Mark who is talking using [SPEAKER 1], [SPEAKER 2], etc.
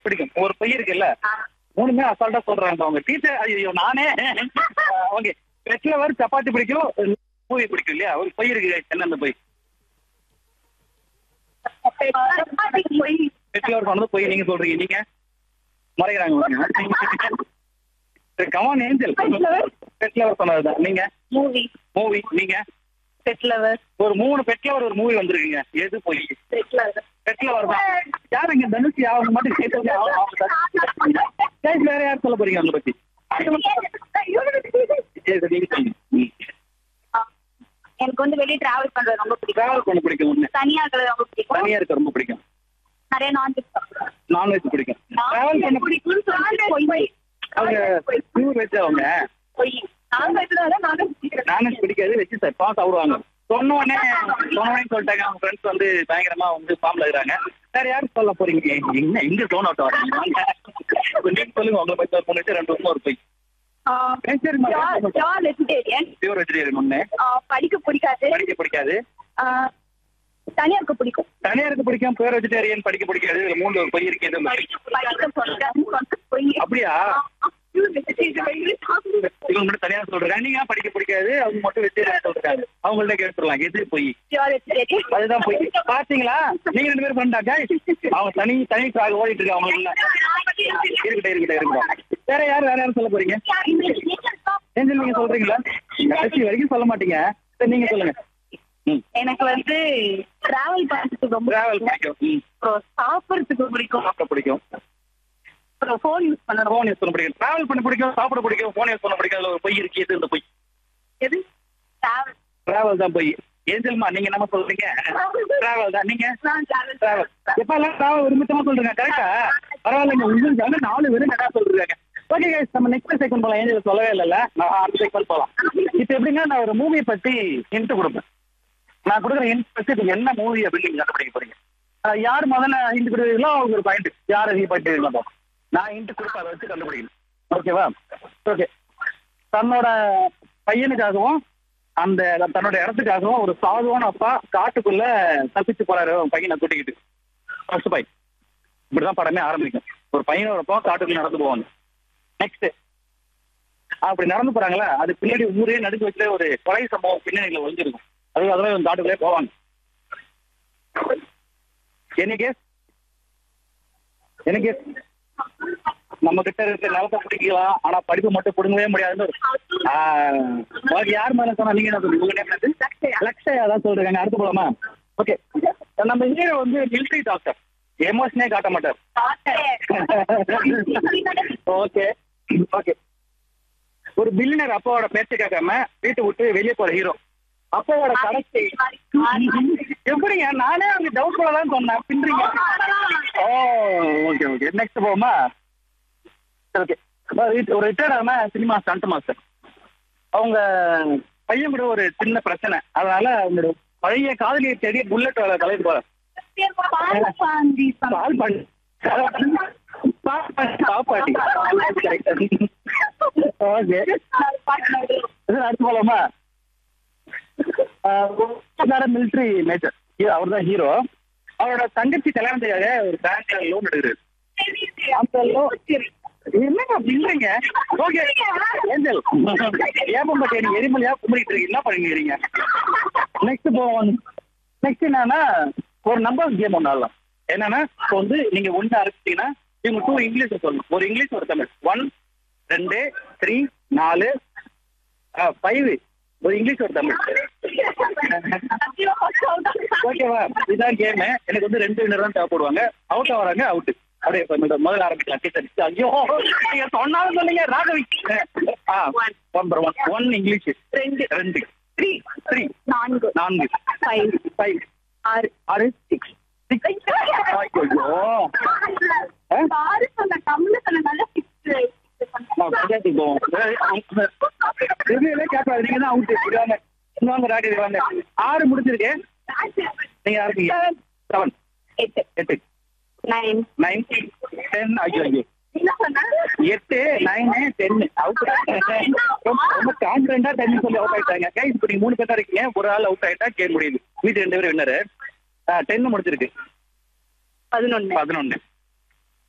[SPEAKER 1] பிடிக்கும் ஒரு பொய் இருக்குல்ல மூணுமே அசால்ட்டா சொல்றாங்க அவங்க டீச்சர் ஐயோ நானே ஓகே பெட்ல வர சப்பாத்தி பிடிக்கும் மூவி பிடிக்கும் இல்லையா ஒரு பொய் இருக்கு என்ன அந்த பொய் பெட்ல ஒரு சொன்னது பொய் நீங்க சொல்றீங்க நீங்க மறைக்கிறாங்க கமான் ஏஞ்சல் பெட்ல ஒரு சொன்னதுதான் நீங்க
[SPEAKER 2] மூவி
[SPEAKER 1] மூவி நீங்க
[SPEAKER 2] பெட் லவர்
[SPEAKER 1] ஒரு மூணு பெட்ல ஒரு மூவி வந்திருக்குங்க எது பொய்
[SPEAKER 2] பெட் லவர்
[SPEAKER 1] பெட்ல வருதான் யார் இங்க தனுஷ் அவங்க மட்டும் கேட்டு guys, வேற யார் சொல்ல போறீங்க அவங்க பத்தி சரி, நீங்க சொல்லுங்க. ம்.
[SPEAKER 2] எனக்கு வந்து வெளியே டிராவல் பண்றது ரொம்ப பிடிக்கும்
[SPEAKER 1] டிராவல் பண்ண பிடிக்கும் ஒண்ணு
[SPEAKER 2] தனியா இருக்கிறது ரொம்ப பிடிக்கும்
[SPEAKER 1] தனியா இருக்க ரொம்ப பிடிக்கும்
[SPEAKER 2] நிறைய நான்வெஜ்
[SPEAKER 1] நான்வெஜ் பிடிக்கும் டிராவல் பண்ண
[SPEAKER 2] பிடிக்கும்னு சொன்னா பொய்
[SPEAKER 1] அவங்க பியூர் வெஜ் அவங்க
[SPEAKER 2] பொய் நான்வெஜ்ல தான் நான்வெஜ்
[SPEAKER 1] நான்வெஜ் பிடிக்காது வெஜ் சார் பாஸ் சாப்பிடுவாங்க சொன்ன உடனே சொன்ன உடனே சொல்லிட்டாங்க அவங்க ஃப்ரெண்ட்ஸ் வந்து பயங்கரமா வந்து ஃபார்ம்ல இருக்கிறாங்க வேற யாரும் சொல்ல போறீங்க என்ன எங்க டோன் அவுட் வரீங்க வாங்க. நீங்க சொல்லுங்க உங்களை பத்தி ஒரு பொண்ணு ரெண்டு வருஷம் ஒரு போய்
[SPEAKER 2] ஜால் வெஜிடேரியன்
[SPEAKER 1] பியூர் வெஜிடேரியன் ஒண்ணு
[SPEAKER 2] படிக்க பிடிக்காது
[SPEAKER 1] படிக்க பிடிக்காது
[SPEAKER 2] ஆ, தனியா இருக்க பிடிக்கும்
[SPEAKER 1] தனியா இருக்க பிடிக்கும் பியூர் வெஜிடேரியன் படிக்க பிடிக்காது இதுல மூணு ஒரு பொய் இருக்கு எது
[SPEAKER 2] படிக்க பிடிக்காது பொய்
[SPEAKER 1] அப்படியா இவங்க மட்டும் தனியா சொல்றாங்க நீங்க படிக்க பிடிக்காது அவங்க மட்டும் வெஜிடேரியன் சொல்றாங்க அவங்கள்ட்ட கேட்டுலாம் எது பொய்
[SPEAKER 2] ஜால் வெஜிடேரியன்
[SPEAKER 1] அதுதான் பொய் பாத்தீங்களா நீங்க ரெண்டு பேரும் பண்ணாக்கா அவங்க தனி தனி ட்ராக் ஓடிட்டு இருக்காங்க அவங்க இல்ல இருக்கட்டும் இருக்கட்டும் இருக்கட்டும் வேற யார் வேற யாரும் சொல்ல போறீங்க ஏஞ்சல் நீங்க சொல்றீங்களா கடைசி வரைக்கும் சொல்ல மாட்டீங்க சரி நீங்க சொல்லுங்க ம்
[SPEAKER 2] எனக்கு வந்து டிராவல் பண்றதுக்கு ரொம்ப
[SPEAKER 1] டிராவல் பிடிக்கும் ம்
[SPEAKER 2] அப்புறம் சாப்பிடுறதுக்கு பிடிக்கும்
[SPEAKER 1] சாப்பிட பிடிக்கும்
[SPEAKER 2] அப்புறம் ஃபோன் யூஸ் பண்ணணும்
[SPEAKER 1] ஃபோன் யூஸ் பண்ண பிடிக்கும் டிராவல் பண்ண பிடிக்கும் சாப்பிட பிடிக்கும் ஃபோன் யூஸ் பண்ண பிடிக்கும் அதுல ஒரு பொய் இருக்கு எது இந்த பொய்
[SPEAKER 2] எது டிராவல்
[SPEAKER 1] டிராவல் தான் பொய் ஏஞ்சல்மா நீங்க என்ன சொல்றீங்க டிராவல் தான் நீங்க
[SPEAKER 2] நான் டிராவல்
[SPEAKER 1] டிராவல் எப்ப எல்லாம் டிராவல் விரும்பத்தமா சொல்றீங்க கரெக்டா பரவாயில்லைங்க உங்களுக்கு நாலு பேரும் நல்லா சொல்றாங்க ஓகே கைஸ் நம்ம நெக்ஸ்ட் செகண்ட் போலாம் ஏஞ்சல் சொல்லவே இல்லைல்ல நான் அடுத்த செகண்ட் போலாம் இப்போ எப்படின்னா நான் ஒரு மூவியை பத்தி ஹிண்ட் கொடுப்பேன் நான் கொடுக்குற ஹிண்ட் பத்தி இது என்ன மூவி அப்படின்னு நீங்க கண்டுபிடிக்க போறீங்க அஹ் யார் முதல்ல ஹிண்ட் கொடுக்குறீங்களோ அவங்க ஒரு பாயிண்ட் யார் ஹீ பாயிண்ட் பார்ப்போம் நான் ஹிண்ட் கொடுப்பேன் அதை வச்சு கண்டுபிடிக்கணும் ஓகேவா ஓகே தன்னோட பையனுக்காகவும் அந்த தன்னோட இடத்துக்காகவும் ஒரு சாதுவான அப்பா காட்டுக்குள்ள தப்பிச்சு போறாரு அவன் பையனை கூட்டிக்கிட்டு ஃபர்ஸ்ட் பை இப்படிதான் படமே ஆரம்பிக்கும் ஒரு பையனோட அப்பா காட்டுக்குள்ள நடந்து போவாங்க நெக்ஸ்ட் அப்படி நடந்து போறாங்களா அது பின்னாடி ஊரே நடுக்கு வச்சுல ஒரு கொலை சம்பவம் பின்னணியில ஒளிஞ்சிருக்கும் அது அதெல்லாம் இவங்க காட்டுக்குள்ளே போவாங்க என்ன கேஸ் என்ன கேஸ் நம்ம கிட்ட இருக்க நிலத்தை பிடிக்கலாம் ஆனா படிப்பு மட்டும் பிடுங்கவே முடியாதுன்னு ஒரு ஆஹ், உங்களுக்கு யார் மேல சொன்னா நீங்க என்ன சொல்றீங்க உங்க நேம் என்னது லக்ஷயா தான் சொல்றீங்க அடுத்து போலாமா ஓகே நம்ம ஹீரோ வந்து மிலிட்டரி டாக்டர் எமோஷனே காட்ட மாட்டார் ஓகே ஓகே ஒரு பில்லியனர் அப்பாவோட பேச்சை கேட்காம வீட்டை விட்டு வெளியே போற ஹீரோ அப்பாவோட கடைசி எப்படிங்க நானே அங்க டவுட் போல தான் சொன்னேன் பின்றீங்க ஓ ஓகே ஓகே நெக்ஸ்ட் போமா ஓகே ஒரு ரிட்டையர்ட் ஆன சினிமா ஸ்டண்ட் மாஸ்டர் அவங்க பையன் கூட ஒரு சின்ன பிரச்சனை அதனால அவங்களோட பழைய காதலியை தேடி புல்லட் கலைக்கு போற பால் பண்ணி பாப்பாட்டி ஓகே அடுத்து போலாமா மிலிட்ரி மேஜர் அவர் தான் ஹீரோ அவரோட தங்கச்சி கல்யாணத்துக்காக ஒரு பேங்க்ல லோன் எடுக்கிறாரு அந்த லோன் என்னங்க பில்லுங்க ஓகே ஏஞ்சல் ஏப்பம்பட்டி நீங்க எரிமலையா கும்பிட்டு இருக்கீங்க என்ன பண்ணிக்கிறீங்க நெக்ஸ்ட் போவோம் நெக்ஸ்ட் என்னன்னா ஒரு நம்பர் கேம் ஒன்று ஆடலாம் என்னன்னா இப்போ வந்து நீங்க ஒன்று ஆரம்பிச்சீங்கன்னா இவங்க டூ இங்கிலீஷ் சொல்லணும் ஒரு இங்கிலீஷ் ஒரு தமிழ் ஒன் ரெண்டு த்ரீ நாலு ஃபைவ் ஒரு இங்கிலீஷ் ஒரு தமிழ் ஓகேவா இதான் கேம் எனக்கு வந்து ரெண்டு வினர் தான் தேவைப்படுவாங்க அவுட் ஆகிறாங்க அவுட் அப்படியே இப்ப முதல்ல முதல்ல ஆரம்பிக்கலாம் டீச்சர் ஐயோ நீங்க சொன்னாலும் சொன்னீங்க ராகவி ஆ ஒன் ஒன் ஒன் இங்கிலீஷ் ரெண்டு ரெண்டு த்ரீ த்ரீ
[SPEAKER 2] நான்கு
[SPEAKER 1] நான்கு
[SPEAKER 2] ஃபைவ்
[SPEAKER 1] ஃபைவ்
[SPEAKER 2] ஆறு
[SPEAKER 1] ஆறு சிக்ஸ் சிக்ஸ் ஐயோ
[SPEAKER 2] ஆறு சொன்ன தமிழ் சொன்ன நல்ல சிக்ஸ்
[SPEAKER 1] பஞ்சாயத்துக்கு போவோம் ரிவியூலே கேட்பாது நீங்க தான் அவுட் இருக்காங்க இன்னொங்க ராக்கெட் வாங்க ஆறு முடிஞ்சிருக்கு நீங்க யாருக்கு செவன்
[SPEAKER 2] எட்டு
[SPEAKER 1] எட்டு
[SPEAKER 2] நைன்
[SPEAKER 1] நைன் டென் ஐயோ ஐயோ
[SPEAKER 2] என்ன சொன்ன
[SPEAKER 1] எட்டு நைனு டென் அவுட் ரொம்ப கான்பிடண்டா டென் சொல்லி அவுட் ஆயிட்டாங்க கைஸ் இப்போ நீங்க மூணு பேர் தான் இருக்கீங்க ஒரு ஆள் அவுட் ஆயிட்டா கேம் முடியுது மீதி ரெண்டு பேரும் வின்னரு டென் முடிச்சிருக்கு
[SPEAKER 2] பதினொன்னு
[SPEAKER 1] பதினொன்னு